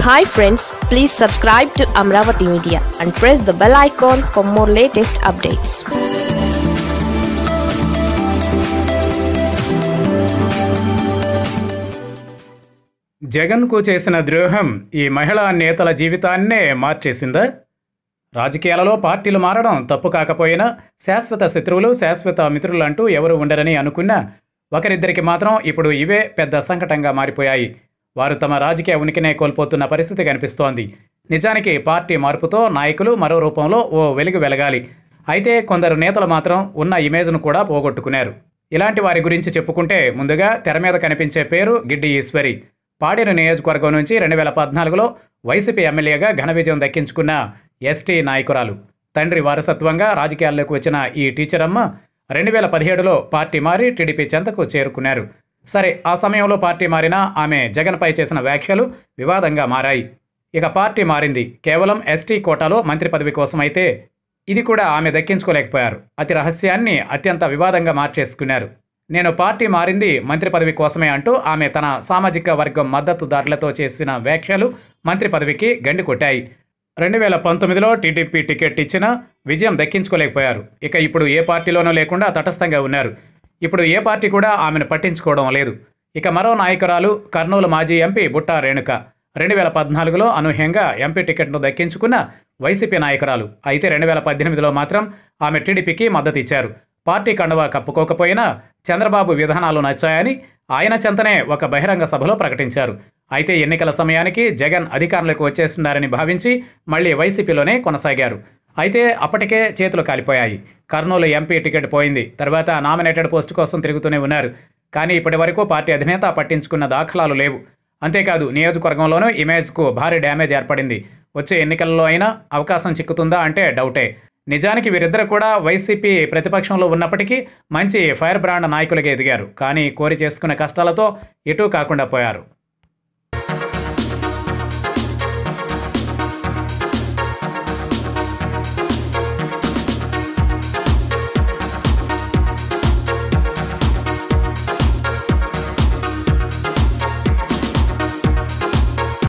hi friends please subscribe to Amaravati media and press the bell icon for more latest updates జగన్కు చేసిన ద్రోహం ఈ మహిళా నేతల జీవితాన్నే మార్చేసిందా రాజకీయాలలో పార్టీలు మారడం తప్పు కాకపోయినా శాశ్వత శత్రువులు శాశ్వత మిత్రులు అంటూ ఎవరు ఉండరని అనుకున్నా ఒకరిద్దరికి మాత్రం ఇప్పుడు ఇవే పెద్ద సంకటంగా మారిపోయాయి వారు తమ రాజకీయ ఉనికినే కోల్పోతున్న పరిస్థితి కనిపిస్తోంది నిజానికి పార్టీ మార్పుతో నాయకులు మరో రూపంలో ఓ వెలుగు వెలగాలి అయితే కొందరు నేతలు మాత్రం ఉన్న ఇమేజ్ను కూడా పోగొట్టుకున్నారు ఇలాంటి వారి గురించి చెప్పుకుంటే ముందుగా తెర మీద కనిపించే పేరు గిడ్డి ఈశ్వరి పాడేరు నియోజకవర్గం నుంచి రెండు వేల పద్నాలుగులో వైసీపీ ఎమ్మెల్యేగా ఘన విజయం దక్కించుకున్న ఎస్టీ నాయకురాలు తండ్రి వారసత్వంగా రాజకీయాల్లోకి వచ్చిన ఈ టీచర్ అమ్మ రెండు వేల పదిహేడులో పార్టీ మారి టీడీపీ చెంతకు చేరుకున్నారు సరే ఆ సమయంలో పార్టీ మారినా ఆమె జగన్పై చేసిన వ్యాఖ్యలు వివాదంగా మారాయి ఇక పార్టీ మారింది కేవలం ఎస్టీ కోటాలో మంత్రి పదవి కోసమైతే ఇది కూడా ఆమె దక్కించుకోలేకపోయారు అతి రహస్యాన్ని అత్యంత వివాదంగా మార్చేసుకున్నారు నేను పార్టీ మారింది మంత్రి పదవి కోసమే అంటూ ఆమె తన సామాజిక వర్గం మద్దతుదారులతో చేసిన వ్యాఖ్యలు మంత్రి పదవికి గండి కొట్టాయి రెండు వేల పంతొమ్మిదిలో టీడీపీ టికెట్ ఇచ్చినా విజయం దక్కించుకోలేకపోయారు ఇక ఇప్పుడు ఏ పార్టీలోనూ లేకుండా తటస్థంగా ఉన్నారు ఇప్పుడు ఏ పార్టీ కూడా ఆమెను పట్టించుకోవడం లేదు ఇక మరో నాయకురాలు కర్నూలు మాజీ ఎంపీ బుట్టా రేణుక రెండు వేల పద్నాలుగులో అనూహ్యంగా ఎంపీ టికెట్ను దక్కించుకున్న వైసీపీ నాయకురాలు అయితే రెండు వేల పద్దెనిమిదిలో మాత్రం ఆమె టీడీపీకి మద్దతు ఇచ్చారు పార్టీ కండువా కప్పుకోకపోయినా చంద్రబాబు విధానాలు నచ్చాయని ఆయన చెంతనే ఒక బహిరంగ సభలో ప్రకటించారు అయితే ఎన్నికల సమయానికి జగన్ అధికారంలోకి వచ్చేస్తున్నారని భావించి మళ్ళీ వైసీపీలోనే కొనసాగారు అయితే అప్పటికే చేతులు కాలిపోయాయి కర్నూలు ఎంపీ టికెట్ పోయింది తర్వాత నామినేటెడ్ పోస్ట్ కోసం తిరుగుతూనే ఉన్నారు కానీ ఇప్పటి వరకు పార్టీ అధినేత పట్టించుకున్న దాఖలాలు లేవు అంతేకాదు నియోజకవర్గంలోనూ ఇమేజ్కు భారీ డ్యామేజ్ ఏర్పడింది వచ్చే ఎన్నికల్లో అయినా అవకాశం చిక్కుతుందా అంటే డౌటే నిజానికి వీరిద్దరు కూడా వైసీపీ ప్రతిపక్షంలో ఉన్నప్పటికీ మంచి ఫైర్ బ్రాండ్ నాయకులుగా ఎదిగారు కానీ కోరి చేసుకున్న కష్టాలతో ఎటూ కాకుండా పోయారు